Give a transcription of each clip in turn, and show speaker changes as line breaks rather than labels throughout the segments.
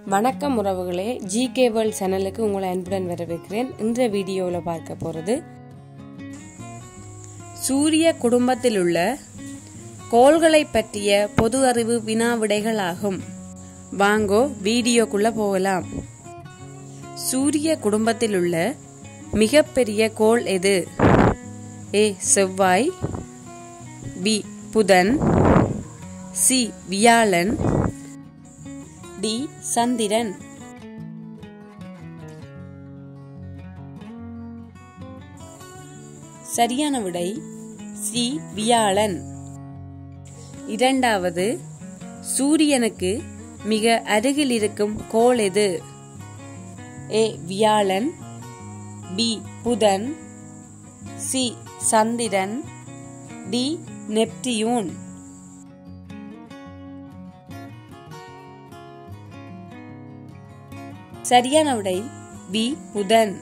வணக்கம் உறவுகளே GK world சேனலுக்கு உங்களை அன்புடன் வரவேற்கிறேன் இன்றைய வீடியோவில் பார்க்க போகிறது சூரிய குடும்பத்தில் உள்ள கோள்களை பற்றிய பொது அறிவு வினா விடைகள் ஆகும் வாங்கோ வீடியோக்குள்ள போகலாம் சூரிய குடும்பத்தில் உள்ள மிகப்பெரிய கோள் எது ஏ செவ்வாய் பி புதன் சி வியாழன் டி சந்திரன் சரியான விடை சி வியாழன் இரண்டாவது சூரியனுக்கு மிக அருகில் இருக்கும் கோள் எது ஏ வியாழன் பி புதன் சி சந்திரன் டி நெப்டியூன் சரியான விடை பி புதன்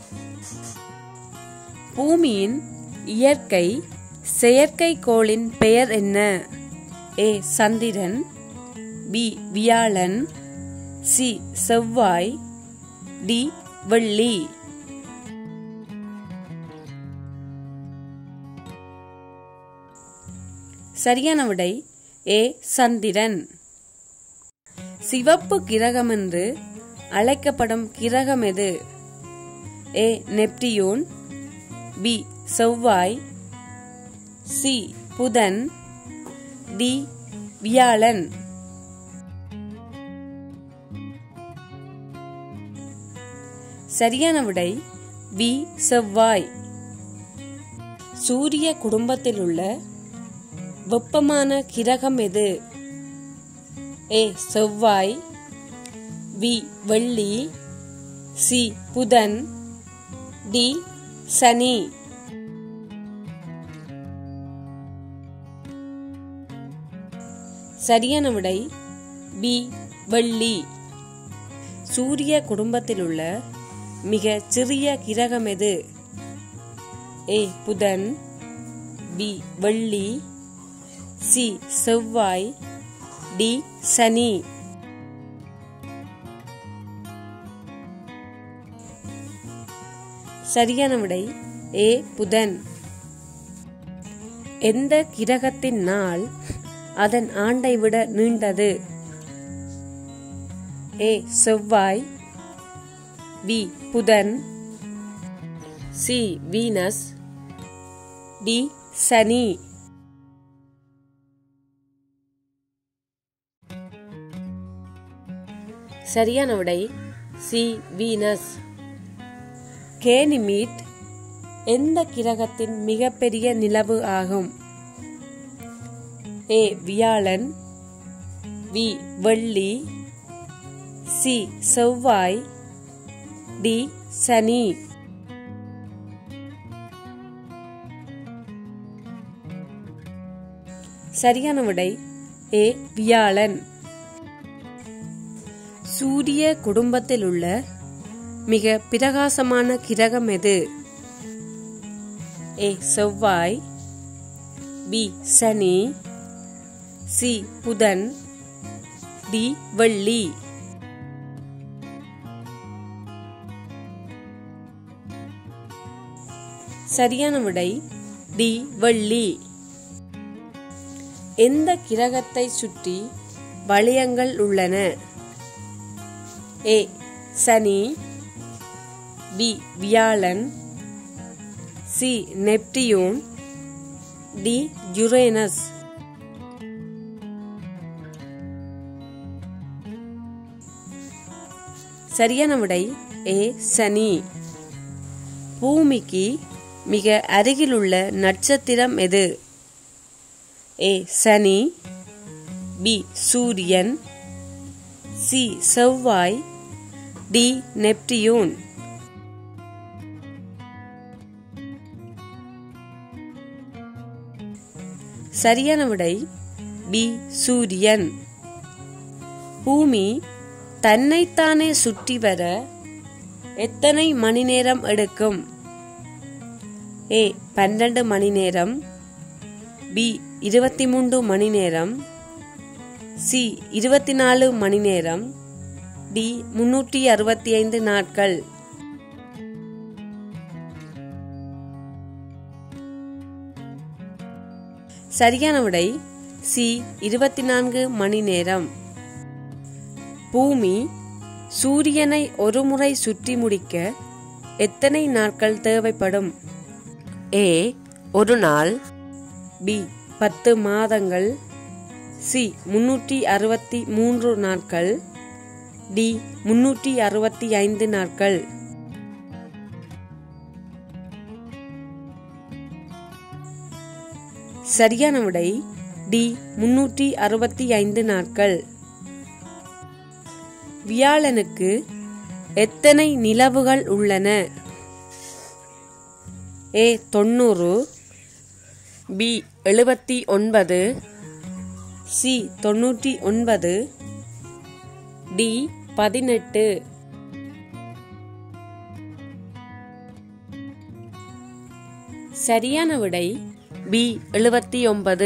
பூமியின் இயற்கை செயற்கைக்கோளின் பெயர் என்ன ஏ சந்திரன் பி வியாழன் சி செவ்வாய் டி வெள்ளி சரியான விடை ஏ சந்திரன் சிவப்பு கிரகம் என்று அழைக்கப்படும் கிரகம் எது ஏ நெப்டியூன் பி செவ்வாய் சி புதன் டி வியாழன் சரியான விடை பி செவ்வாய் சூரிய குடும்பத்தில் உள்ள வெப்பமான கிரகம் எது ஏ செவ்வாய் வி வெள்ளி சி புதன் டி சனி சரியான விடை பி வெள்ளி சூரிய குடும்பத்தில் உள்ள மிக சிறிய கிரகம் எது ஏ புதன் பி வெள்ளி சி செவ்வாய் டி சனி சரியான விடை ஏ புதன் எந்த கிரகத்தின் நாள் அதன் ஆண்டை விட நீண்டது ஏ செவ்வாய் பி புதன் சி வீனஸ் டி சனி சரியான விடை சி வீனஸ் கேனிமீட் எந்த கிரகத்தின் மிகப்பெரிய நிலவு ஆகும் ஏ வியாழன் வி வெள்ளி சி செவ்வாய் டி சனி சரியான விடை ஏ வியாழன் சூரிய குடும்பத்தில் உள்ள மிக பிரகாசமான கிரகம் எது ஏ செவ்வாய் பி சனி சி புதன் டி வெள்ளி சரியான விடை டி வெள்ளி எந்த கிரகத்தை சுற்றி வளையங்கள் உள்ளன ஏ சனி பி வியாழன் சி நெப்டியூன் டி யுரேனஸ் சரியான விடை ஏ சனி பூமிக்கு மிக அருகிலுள்ள நட்சத்திரம் எது ஏ சனி பி சூரியன் சி செவ்வாய் டி நெப்டியூன் சரியான விடை பி சூரியன் பூமி தன்னைத்தானே சுற்றி வர எத்தனை மணி நேரம் எடுக்கும் ஏ பன்னெண்டு மணி நேரம் பி இருபத்தி மூன்று மணி நேரம் சி இருபத்தி நாலு மணி நேரம் டி முன்னூற்றி அறுபத்தி ஐந்து நாட்கள் சரியான விடை சி இருபத்தி நான்கு மணி நேரம் பூமி சூரியனை ஒருமுறை சுற்றி முடிக்க எத்தனை நாட்கள் தேவைப்படும் ஏ ஒரு நாள் பி பத்து மாதங்கள் சி முன்னூற்றி அறுபத்தி மூன்று நாட்கள் டி முன்னூற்றி அறுபத்தி ஐந்து நாட்கள் சரியான விடை டி முன்னூற்றி அறுபத்தி ஐந்து நாட்கள் வியாழனுக்கு எத்தனை நிலவுகள் உள்ளன ஏ தொண்ணூறு பி எழுபத்தி ஒன்பது சி தொண்ணூற்றி ஒன்பது டி பதினெட்டு சரியான விடை பி எழுபத்தி ஒன்பது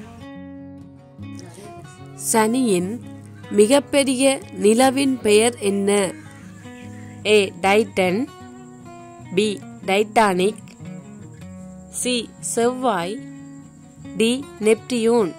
சனியின் மிகப்பெரிய நிலவின் பெயர் என்ன A Titan B Titanic C செவ்வாய் டி நெப்டியூன்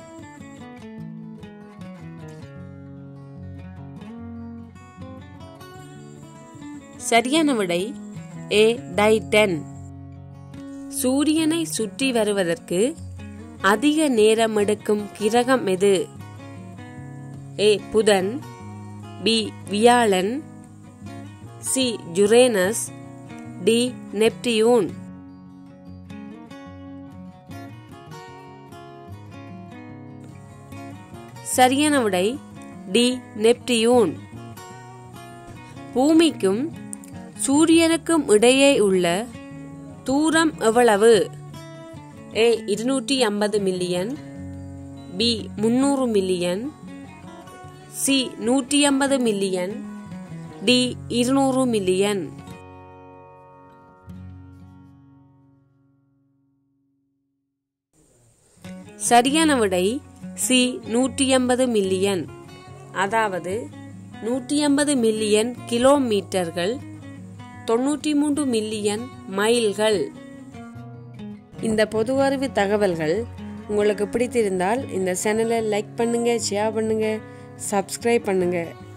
சரியான விடை ஏ டைட்டன் சூரியனை சுற்றி வருவதற்கு அதிக நேரம் எடுக்கும் கிரகம் எது ஏ புதன் பி வியாழன் சி ஜுரேனஸ் டி நெப்டியூன் சரியான விடை டி நெப்டியூன் பூமிக்கும் சூரியனுக்கும் இடையே உள்ள தூரம் எவ்வளவு ஏ இருநூற்றி ஐம்பது மில்லியன் பி முன்னூறு மில்லியன் சி நூற்றி ஐம்பது மில்லியன் டி இருநூறு மில்லியன் சரியான விடை சி நூற்றி ஐம்பது மில்லியன் அதாவது நூற்றி ஐம்பது மில்லியன் கிலோமீட்டர்கள் தொண்ணூற்றி மூன்று மில்லியன் மைல்கள் இந்த பொது அறிவு தகவல்கள் உங்களுக்கு பிடித்திருந்தால் இந்த சேனலை லைக் பண்ணுங்க ஷேர் பண்ணுங்க சப்ஸ்கிரைப் பண்ணுங்க